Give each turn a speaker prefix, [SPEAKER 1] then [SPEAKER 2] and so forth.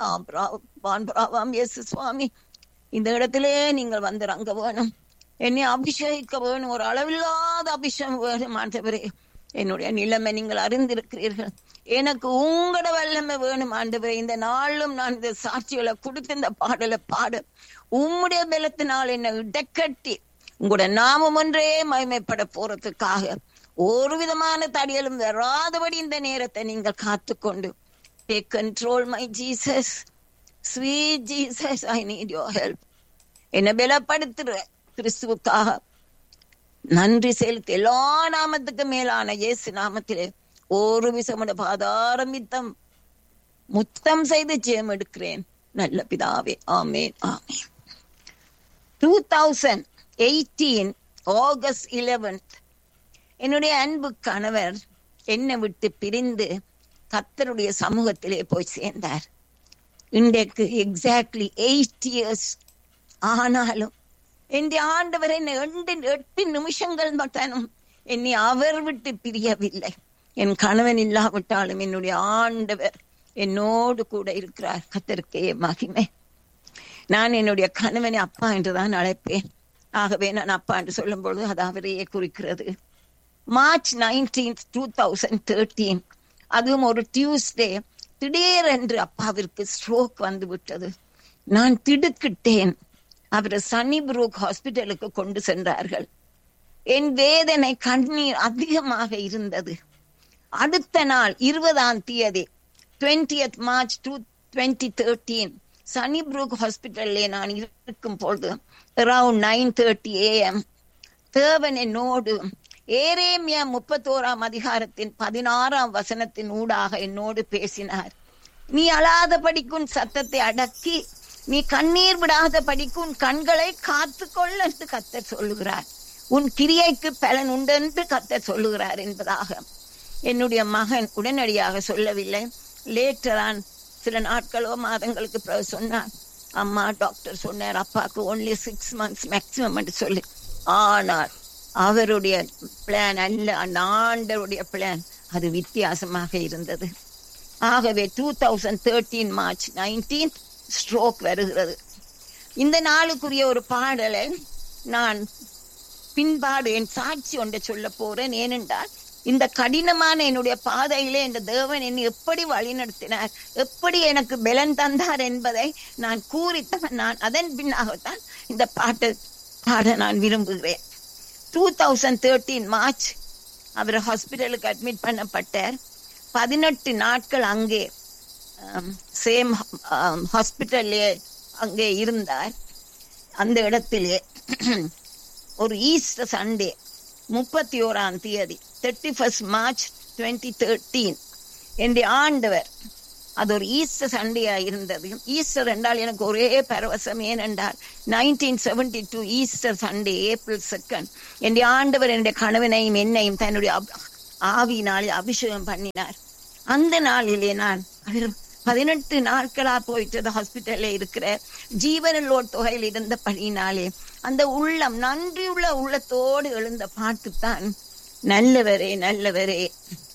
[SPEAKER 1] பிராவாம் இயேசு சுவாமி இந்த இடத்திலே நீங்கள் வந்து ரங்க வேணும் என்னை அபிஷேகிக்க வேணும் ஒரு அளவில்லாத அபிஷேகம் வேணும் ஆண்டவரே என்னுடைய நிலைமை நீங்கள் அறிந்திருக்கிறீர்கள் எனக்கு உங்களோட வல்லமை வேணும் ஆண்டவரே இந்த நாளும் நான் இந்த சாட்சிகளை கொடுத்து இந்த பாடலை பாட உம்முடைய பலத்தினால் என்னை இடக்கட்டி உங்களோட நாமம் ஒன்றே மகிமைப்பட போறதுக்காக ஒரு விதமான தடியலும் வராதபடி இந்த நேரத்தை நீங்கள் காத்துக்கொண்டு take control my Jesus sweet Jesus I need your help என்னை பலப்படுத்துற கிறிஸ்துவுக்காக நன்றி செலுத்தி எல்லா நாமத்துக்கு மேலான இயேசு நாமத்திலே ஒரு விசமுட பாதாரமித்தம் முத்தம் செய்து ஜெயம் எடுக்கிறேன் நல்ல பிதாவே ஆமேன் ஆமேன் two thousand eighteen August eleventh என்னுடைய அன்பு கணவர் என்னை விட்டு பிரிந்து கத்தருடைய சமூகத்திலே போய் சேர்ந்தார் இன்றைக்கு எக்ஸாக்ட்லி எயிட் இயர்ஸ் ஆனாலும் என் ஆண்டவர் என்னை எண்டு எட்டு நிமிஷங்கள் மட்டும் என்னை அவர் விட்டு பிரியவில்லை என் கணவன் இல்லாவிட்டாலும் என்னுடைய ஆண்டவர் என்னோடு கூட இருக்கிறார் கத்தருக்கே மகிமை நான் என்னுடைய கணவனை அப்பா என்றுதான் அழைப்பேன் ஆகவே நான் அப்பா என்று சொல்லும் பொழுது அது அவரையே குறிக்கிறது March nineteen two thousand thirteen அதுவும் ஒரு டியூஸ்டே திடீரென்று அப்பாவிற்கு ஸ்ட்ரோக் வந்து விட்டது நான் திடுக்கிட்டேன் அவரை சனி புரூக் ஹாஸ்பிட்டலுக்கு கொண்டு சென்றார்கள் என் வேதனை கண்ணீர் அதிகமாக இருந்தது அடுத்த நாள் இருபதாம் தேதி twentieth March two twenty thirteen Sunnybrook ஹாஸ்பிட்டல்லே நான் இருக்கும் பொழுது அரவுண்ட் நைன் தேர்ட்டி ஏஎம் தேவன் என்னோடு ஏரேமியா முப்பத்தோராம் அதிகாரத்தின் பதினாறாம் வசனத்தின் ஊடாக என்னோடு பேசினார் நீ அழாத படிக்கும் சத்தத்தை அடக்கி நீ கண்ணீர் விடாத படிக்கும் கண்களை காத்து கொள் என்று கத்தர் சொல்லுகிறார் உன் கிரியைக்கு பலன் உண்டு என்று கத்தர் சொல்லுகிறார் என்பதாக என்னுடைய மகன் உடனடியாக சொல்லவில்லை லேட்டரான் சில நாட்களோ மாதங்களுக்கு பிறகு சொன்னார் அம்மா டாக்டர் சொன்னார் அப்பாவுக்கு ஒன்லி சிக்ஸ் மந்த்ஸ் மேக்சிமம் என்று சொல்லி ஆனால் அவருடைய பிளான் அல்ல அந்த ஆண்டருடைய பிளான் அது வித்தியாசமாக இருந்தது ஆகவே two thousand thirteen March nineteen stroke வருகிறது இந்த நாளுக்குரிய ஒரு பாடலை நான் பின்பாடு என் சாட்சி ஒன்றை சொல்ல போறேன் ஏனென்றால் இந்த கடினமான என்னுடைய பாதையிலே இந்த தேவன் என்னை எப்படி வழிநடத்தினார் எப்படி எனக்கு பலன் தந்தார் என்பதை நான் கூறித்தான் நான் அதன் பின்னாகத்தான் இந்த பாட்டை பாட நான் விரும்புகிறேன் டூ தௌசண்ட் தேர்ட்டீன் மார்ச் அவர் ஹாஸ்பிட்டலுக்கு அட்மிட் பண்ணப்பட்டார் பதினெட்டு நாட்கள் அங்கே சேம் ஹாஸ்பிட்டல்லே அங்கே இருந்தார் அந்த இடத்திலே ஒரு ஈஸ்டர் சண்டே முப்பத்தி ஓராம் தேதி thirty first March twenty thirteen என்னுடைய ஆண்டவர் அது ஒரு ஈஸ்டர் சண்டேயா இருந்தது ஈஸ்டர் என்றால் எனக்கு ஒரே பரவசம் ஏனென்றால் nineteen seventy two Easter Sunday April second என்னுடைய ஆண்டவர் என்னுடைய கணவனையும் என்னையும் தன்னுடைய ஆவியினாலே அபிஷேகம் பண்ணினார் அந்த நாளிலே நான் பதினெட்டு நாட்களா போயிட்டு ஹாஸ்பிட்டல்ல இருக்கிற ஜீவனலோட் தொகையில் இருந்த பணியினாலே அந்த உள்ளம் நன்றியுள்ள உள்ளத்தோடு எழுந்த பாட்டு தான் நல்லவரே நல்லவரே